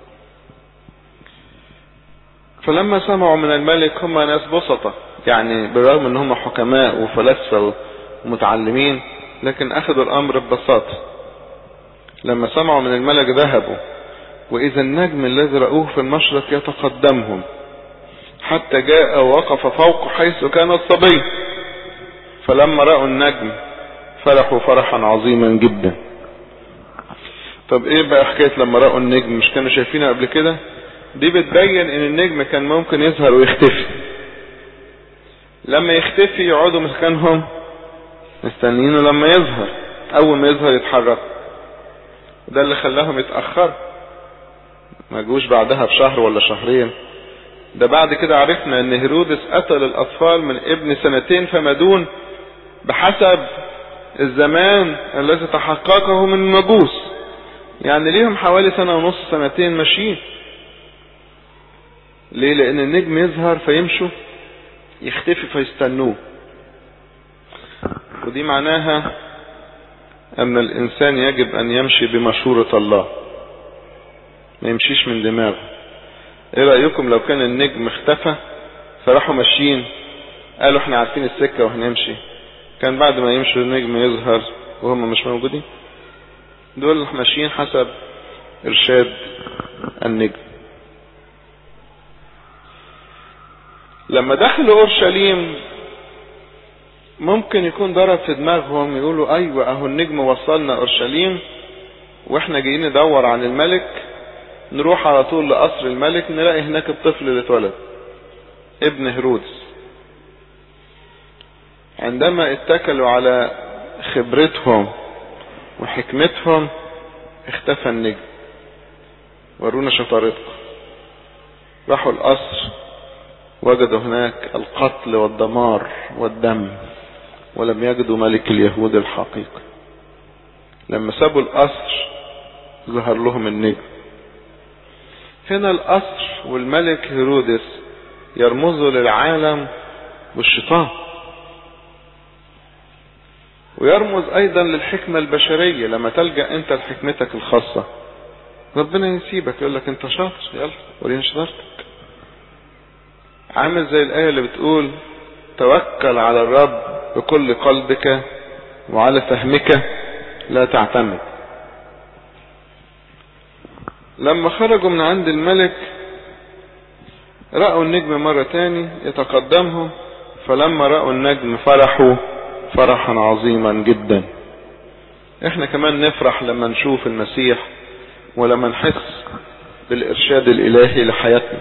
فلما سمعوا من الملك هم ناس بسطة يعني بالرغم ان هم حكماء وفلاسفة ومتعلمين لكن اخذوا الامر ببساطة لما سمعوا من الملك ذهبوا واذا النجم الذي رأوه في المشرق يتقدمهم حتى جاء ووقف فوق حيث كان الصبي فلما رأوا النجم فرحوا فرحا عظيما جدا طب ايه بقى حكاية لما رأوا النجم مش كانوا شايفينه قبل كده دي بتبين ان النجم كان ممكن يظهر ويختفي لما يختفي يقعدوا مكانهم مستنيينه لما يظهر اول ما يظهر يتحرك ده اللي خلاهم يتأخر ما جوش بعدها بشهر ولا شهرين ده بعد كده عرفنا ان هيرودس قتل الاطفال من ابن سنتين فما دون بحسب الزمان الذي تحققه من المجوس يعني ليهم حوالي سنة ونص سنتين ماشيين ليه لان النجم يظهر فيمشوا يختفي فيستنوه ودي معناها ان الانسان يجب ان يمشي بمشورة الله ما يمشيش من دماغه ايه رأيكم لو كان النجم اختفى فراحوا ماشيين قالوا احنا عارفين السكة وهنمشي كان بعد ما يمشوا النجم يظهر وهم مش موجودين دول ماشيين حسب ارشاد النجم لما دخلوا اورشليم ممكن يكون ضرب في دماغهم يقولوا ايوه اهو النجم وصلنا اورشليم واحنا جايين ندور عن الملك نروح على طول لقصر الملك نلاقي هناك الطفل اللي اتولد ابن هيرودس عندما اتكلوا على خبرتهم وحكمتهم اختفى النجم ورونا شطارتكم راحوا القصر وجدوا هناك القتل والدمار والدم ولم يجدوا ملك اليهود الحقيقي لما سابوا القصر ظهر لهم النجم هنا القصر والملك هيرودس يرمزوا للعالم والشيطان ويرمز ايضا للحكمة البشرية لما تلجأ انت لحكمتك الخاصة ربنا يسيبك يقول لك انت شاطر يلا وريني شطارتك عامل زي الآية اللي بتقول توكل على الرب بكل قلبك وعلى فهمك لا تعتمد لما خرجوا من عند الملك رأوا النجم مرة تاني يتقدمهم فلما رأوا النجم فرحوا فرحا عظيما جدا احنا كمان نفرح لما نشوف المسيح ولما نحس بالارشاد الالهي لحياتنا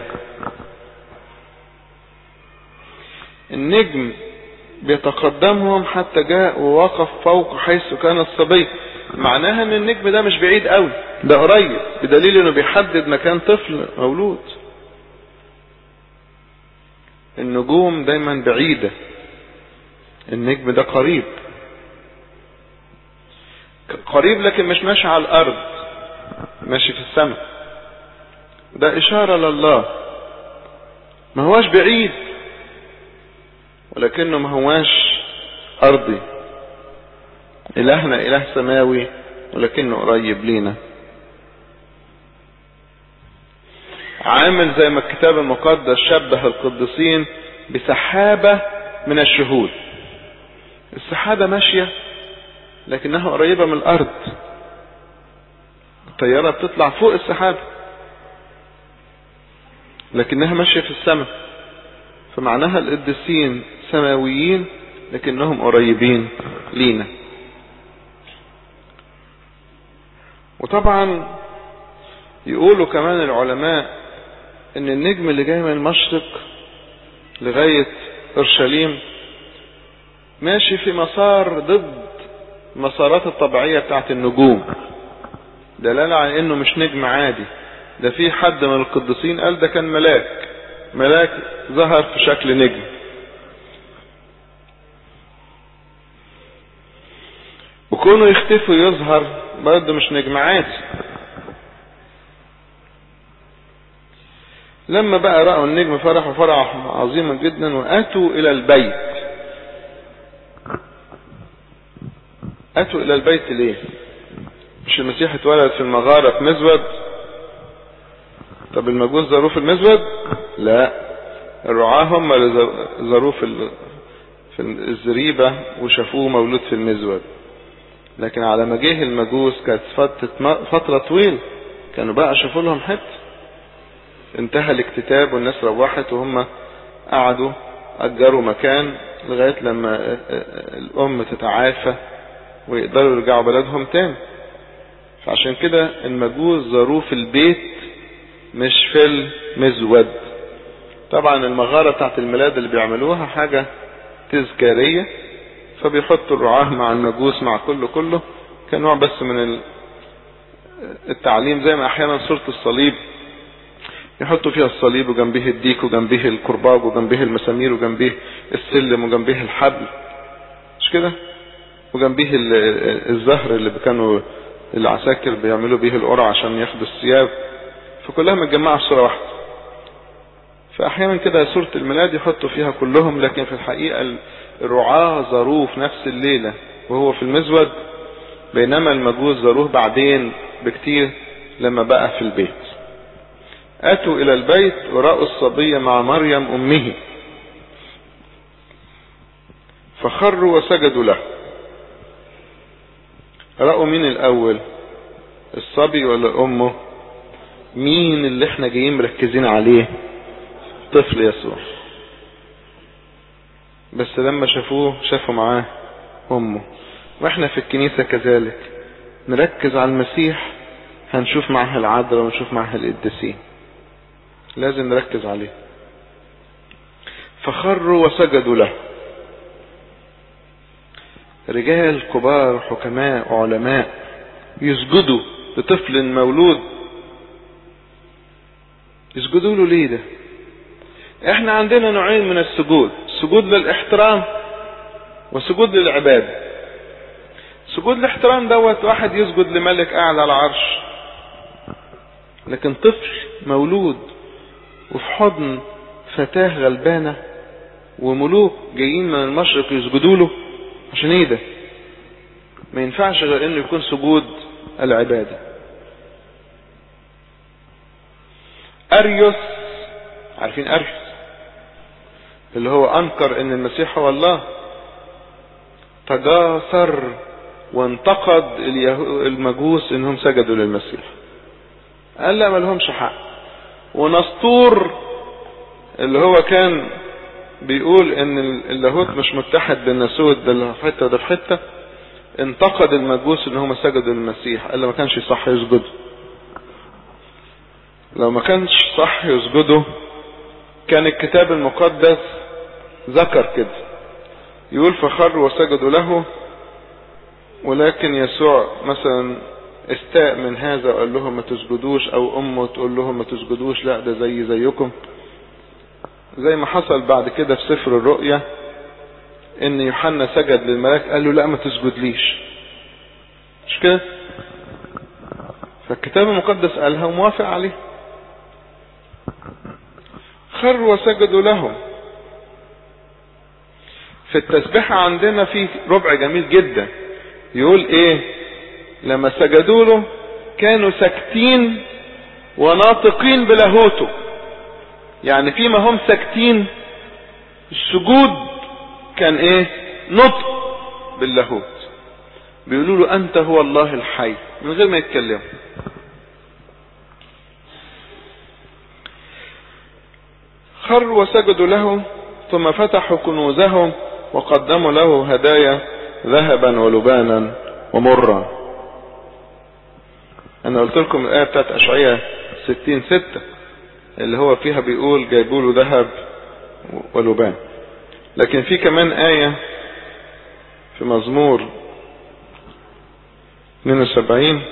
النجم بيتقدمهم حتى جاء ووقف فوق حيث كان الصبي معناها ان النجم ده مش بعيد قوي ده قريب بدليل انه بيحدد مكان طفل مولود النجوم دايما بعيدة النجم ده قريب قريب لكن مش ماشي على الارض ماشي في السماء ده اشارة لله ما هواش بعيد ولكنه ما هواش ارضي الهنا اله سماوي ولكنه قريب لينا عامل زي ما الكتاب المقدس شبه القديسين بسحابة من الشهود السحابة ماشية لكنها قريبة من الارض الطيارة بتطلع فوق السحابة لكنها ماشية في السماء فمعناها القديسين سماويين لكنهم قريبين لينا وطبعا يقولوا كمان العلماء ان النجم اللي جاي من المشرق لغاية اورشليم ماشي في مسار ضد المسارات الطبيعية بتاعت النجوم دلالة على انه مش نجم عادي ده في حد من القديسين قال ده كان ملاك ملاك ظهر في شكل نجم وكونه يختفي ويظهر برضه مش نجم عادي لما بقى رأوا النجم فرحوا فرح عظيما جدا وأتوا إلى البيت أتوا إلى البيت ليه مش المسيح اتولد في المغارة في مزود طب المجوس زاروه في المزود لا الرعاة هم اللي زاروه في في الزريبة وشافوه مولود في المزود لكن على ما جه المجوس كانت فترة, فترة طويلة كانوا بقى شافوا لهم حته انتهى الاكتتاب والناس روحت وهم قعدوا أجروا مكان لغاية لما الأم تتعافى ويقدروا يرجعوا بلدهم تاني فعشان كده المجوس زاروه في البيت مش في المزود طبعا المغارة بتاعت الميلاد اللي بيعملوها حاجة تذكارية فبيحطوا الرعاة مع المجوس مع كله كله كنوع بس من التعليم زي ما احيانا صورة الصليب يحطوا فيها الصليب وجنبه الديك وجنبه الكرباج وجنبه المسامير وجنبه السلم وجنبه الحبل مش كده وجنبه الزهر اللي كانوا العساكر بيعملوا به القرعة عشان ياخدوا الثياب فكلها متجمعة في صورة واحدة فأحيانا كده سورة الميلاد يحطوا فيها كلهم لكن في الحقيقة الرعاة زاروه في نفس الليلة وهو في المزود بينما المجوس زاروه بعدين بكتير لما بقى في البيت أتوا إلى البيت ورأوا الصبي مع مريم أمه فخروا وسجدوا له رأوا مين الأول الصبي ولا أمه مين اللي احنا جايين مركزين عليه طفل يسوع بس لما شافوه شافوا معاه أمه واحنا في الكنيسة كذلك نركز على المسيح هنشوف معها العذراء ونشوف معها القديسين لازم نركز عليه فخروا وسجدوا له رجال كبار حكماء علماء يسجدوا لطفل مولود يسجدوا له ليه ده احنا عندنا نوعين من السجود سجود للاحترام وسجود للعبادة سجود الاحترام دوت واحد يسجد لملك قاعد على العرش لكن طفل مولود وفي حضن فتاة غلبانة وملوك جايين من المشرق يسجدوا له عشان ايه ده ما ينفعش غير انه يكون سجود العبادة اريوس عارفين اريوس اللي هو انكر ان المسيح هو الله تجاسر وانتقد المجوس انهم سجدوا للمسيح قال لا ما لهمش حق ونسطور اللي هو كان بيقول ان اللاهوت مش متحد بالناسوت ده اللي في حته ده في حته انتقد المجوس ان هم سجدوا للمسيح قال ما كانش صح يسجدوا لو ما كانش صح يسجدوا كان الكتاب المقدس ذكر كده يقول فخروا وسجدوا له ولكن يسوع مثلا استاء من هذا وقال لهم ما تسجدوش او امه تقول لهم ما تسجدوش لا ده زي زيكم زي ما حصل بعد كده في سفر الرؤيا ان يوحنا سجد للملاك قال له لا ما تسجدليش مش كده فالكتاب المقدس قالها وموافق عليه خروا وسجدوا لهم في التسبيحة عندنا في ربع جميل جدا يقول ايه لما سجدوا له كانوا ساكتين وناطقين بلاهوته يعني فيما هم ساكتين السجود كان ايه نطق باللاهوت بيقولوا له انت هو الله الحي من غير ما يتكلموا خروا وسجدوا له ثم فتحوا كنوزهم وقدموا له هدايا ذهبا ولبانا ومرا انا قلت لكم الايه بتاعت اشعياء ستين ستة اللي هو فيها بيقول جايبوا له ذهب ولبان لكن في كمان آية في مزمور 72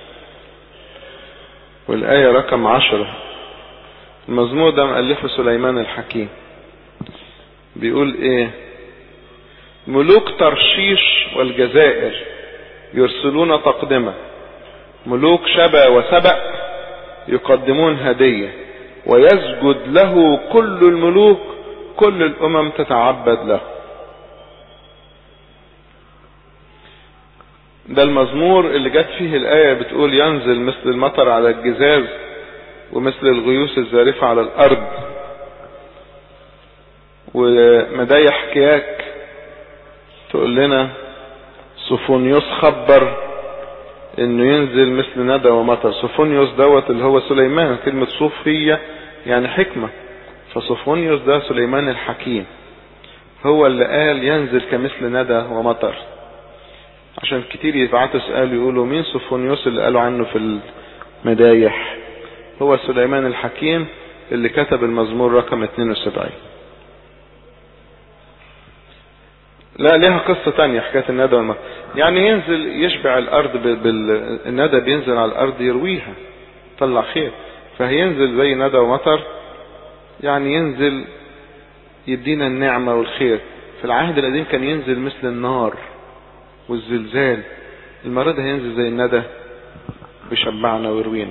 والآية رقم عشرة المزمور ده مؤلفه سليمان الحكيم بيقول ايه ملوك ترشيش والجزائر يرسلون تقدمة ملوك شبا وسبأ يقدمون هدية ويسجد له كل الملوك كل الامم تتعبد له ده المزمور اللي جت فيه الآية بتقول ينزل مثل المطر على الجزاز ومثل الغيوس الزارفة على الأرض ومدايح كياك تقول لنا صفونيوس خبر انه ينزل مثل ندى ومطر صفونيوس دوت اللي هو سليمان كلمة صوفية يعني حكمة فصفونيوس ده سليمان الحكيم هو اللي قال ينزل كمثل ندى ومطر عشان كتير يبعتوا سؤال يقولوا مين صفونيوس اللي قالوا عنه في المدايح هو سليمان الحكيم اللي كتب المزمور رقم 72 لا ليها قصة تانية حكاية الندى والمطر يعني ينزل يشبع الأرض بال... الندى بينزل على الأرض يرويها طلع خير فهينزل زي ندى ومطر يعني ينزل يدينا النعمة والخير في العهد القديم كان ينزل مثل النار والزلزال المرة ده هينزل زي الندى بيشبعنا ويروينا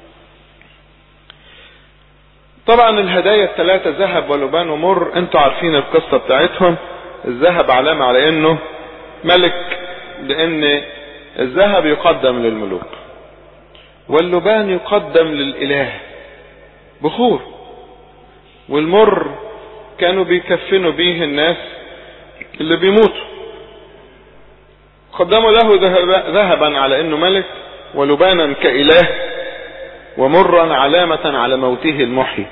طبعا الهدايا الثلاثة ذهب ولبان ومر انتوا عارفين القصة بتاعتهم الذهب علامة على انه ملك لان الذهب يقدم للملوك واللبان يقدم للاله بخور والمر كانوا بيكفنوا بيه الناس اللي بيموتوا قدموا له ذهبا على انه ملك ولبانا كاله ومرا علامة على موته المحي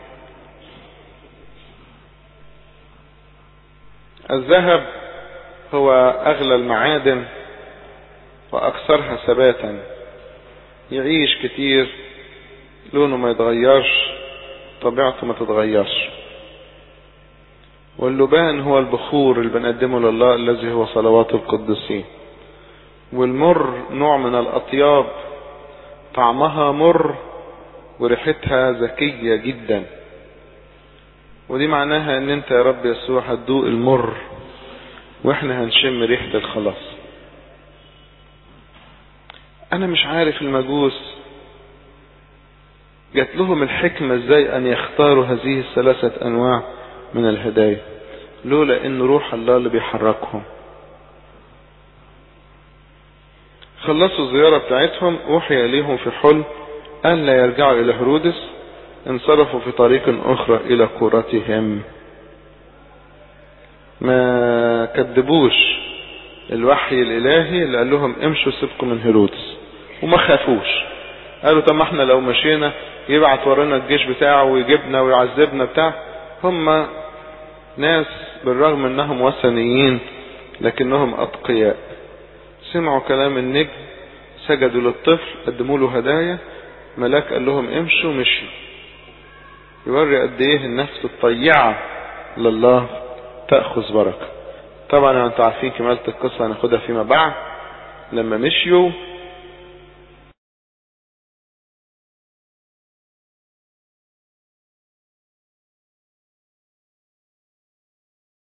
الذهب هو اغلى المعادن واكثرها ثباتا يعيش كتير لونه ما يتغيرش طبيعته ما تتغيرش واللبان هو البخور اللي بنقدمه لله الذي هو صلوات القديسين والمر نوع من الاطياب طعمها مر وريحتها ذكية جدا ودي معناها ان انت يا رب يسوع هتدوق المر واحنا هنشم ريحة الخلاص انا مش عارف المجوس جات لهم الحكمة ازاي ان يختاروا هذه الثلاثة انواع من الهدايا لولا ان روح الله اللي بيحركهم خلصوا الزيارة بتاعتهم اوحي اليهم في حلم ان لا يرجعوا الى هرودس انصرفوا في طريق اخرى الى قرتهم ما كذبوش الوحي الالهي اللي قال لهم امشوا سيبكم من هيرودس وما خافوش قالوا طب ما احنا لو مشينا يبعت ورانا الجيش بتاعه ويجيبنا ويعذبنا بتاع هم ناس بالرغم انهم وثنيين لكنهم اتقياء سمعوا كلام النجم سجدوا للطفل قدموا له هدايا ملاك قال لهم امشوا مشي يوري قد ايه النفس الطيعة لله تأخذ بركة طبعا انتوا عارفين كمالة القصة هناخدها فيما بعد لما مشيوا